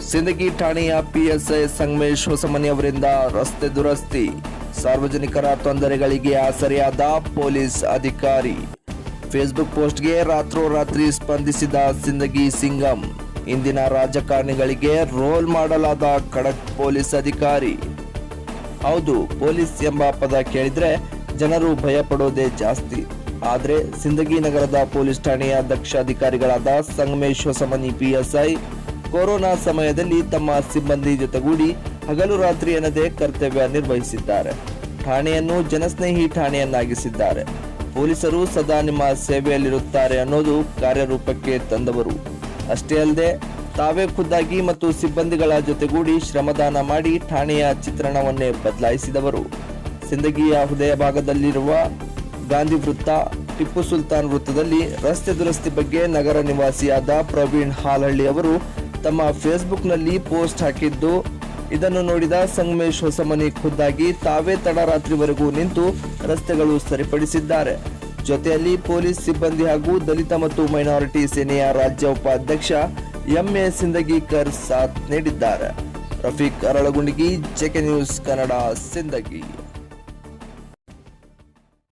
ಸಿಂದಗಿ ಠಾಣೆಯ ಪಿಎಸ್ಐ ಸಂಗಮೇಶ್ ಹೊಸಮನಿ ಅವರಿಂದ ರಸ್ತೆ ದುರಸ್ತಿ ಸಾರ್ವಜನಿಕರ ತೊಂದರೆಗಳಿಗೆ ಆಸರೆಯಾದ ಪೊಲೀಸ್ ಅಧಿಕಾರಿ ಫೇಸ್ಬುಕ್ ಪೋಸ್ಟ್ಗೆ ರಾತ್ರೋರಾತ್ರಿ ಸ್ಪಂದಿಸಿದ ಸಿಂದಗಿ ಸಿಂಗಂ ಇಂದಿನ ರಾಜಕಾರಣಿಗಳಿಗೆ ರೋಲ್ ಮಾಡಲಾದ ಖಡಕ್ ಪೊಲೀಸ್ ಅಧಿಕಾರಿ ಹೌದು ಪೊಲೀಸ್ ಎಂಬ ಪದ ಕೇಳಿದ್ರೆ ಜನರು ಭಯ ಪಡೋದೇ ಜಾಸ್ತಿ ಆದ್ರೆ ಸಿಂದಗಿ ನಗರದ ಪೊಲೀಸ್ ಠಾಣೆಯ ದಕ್ಷ ಅಧಿಕಾರಿಗಳಾದ ಸಂಗಮೇಶ್ ಹೊಸಮನಿ ಪಿಎಸ್ಐ ಕೊರೋನಾ ಸಮಯದಲ್ಲಿ ತಮ್ಮ ಸಿಬ್ಬಂದಿ ಜೊತೆಗೂಡಿ ಹಗಲು ರಾತ್ರಿ ಎನ್ನದೇ ಕರ್ತವ್ಯ ನಿರ್ವಹಿಸಿದ್ದಾರೆ ಠಾಣೆಯನ್ನು ಜನಸ್ನೇಹಿ ಠಾಣೆಯನ್ನಾಗಿಸಿದ್ದಾರೆ ಪೊಲೀಸರು ಸದಾ ನಿಮ್ಮ ಸೇವೆಯಲ್ಲಿರುತ್ತಾರೆ ಅನ್ನೋದು ಕಾರ್ಯರೂಪಕ್ಕೆ ತಂದವರು ಅಷ್ಟೇ ಅಲ್ಲದೆ ತಾವೇ ಖುದ್ದಾಗಿ ಮತ್ತು ಸಿಬ್ಬಂದಿಗಳ ಜೊತೆಗೂಡಿ ಶ್ರಮದಾನ ಮಾಡಿ ಠಾಣೆಯ ಚಿತ್ರಣವನ್ನೇ ಬದಲಾಯಿಸಿದವರು ಸಿಂದಗಿಯ ಹೃದಯ ಭಾಗದಲ್ಲಿರುವ ಗಾಂಧಿ ವೃತ್ತ ಟಿಪ್ಪು ಸುಲ್ತಾನ್ ವೃತ್ತದಲ್ಲಿ ರಸ್ತೆ ದುರಸ್ತಿ ಬಗ್ಗೆ ನಗರ ನಿವಾಸಿಯಾದ ಪ್ರವೀಣ್ ಹಾಲಹಳ್ಳಿ ಅವರು ತಮ್ಮ ಫೇಸ್ಬುಕ್ನಲ್ಲಿ ಪೋಸ್ಟ್ ಹಾಕಿದ್ದು ಇದನ್ನು ನೋಡಿದ ಸಂಗಮೇಶ್ ಹೊಸಮನಿ ಖುದ್ದಾಗಿ ತಾವೇ ತಡರಾತ್ರಿವರೆಗೂ ನಿಂತು ರಸ್ತೆಗಳು ಸರಿಪಡಿಸಿದ್ದಾರೆ ಜೊತೆಯಲ್ಲಿ ಪೊಲೀಸ್ ಸಿಬ್ಬಂದಿ ಹಾಗೂ ದಲಿತ ಮತ್ತು ಮೈನಾರಿಟಿ ಸೇನೆಯ ರಾಜ್ಯ ಉಪಾಧ್ಯಕ್ಷ ಎಂಎ ಸಿಂದಗಿಕರ್ ಸಾಥ್ ನೀಡಿದ್ದಾರೆ ರಫೀಕ್ ಅರಳಗುಂಡಿಗಿ ಜೆಕೆ ನ್ಯೂಸ್ ಕನ್ನಡ ಸಿಂದಗಿ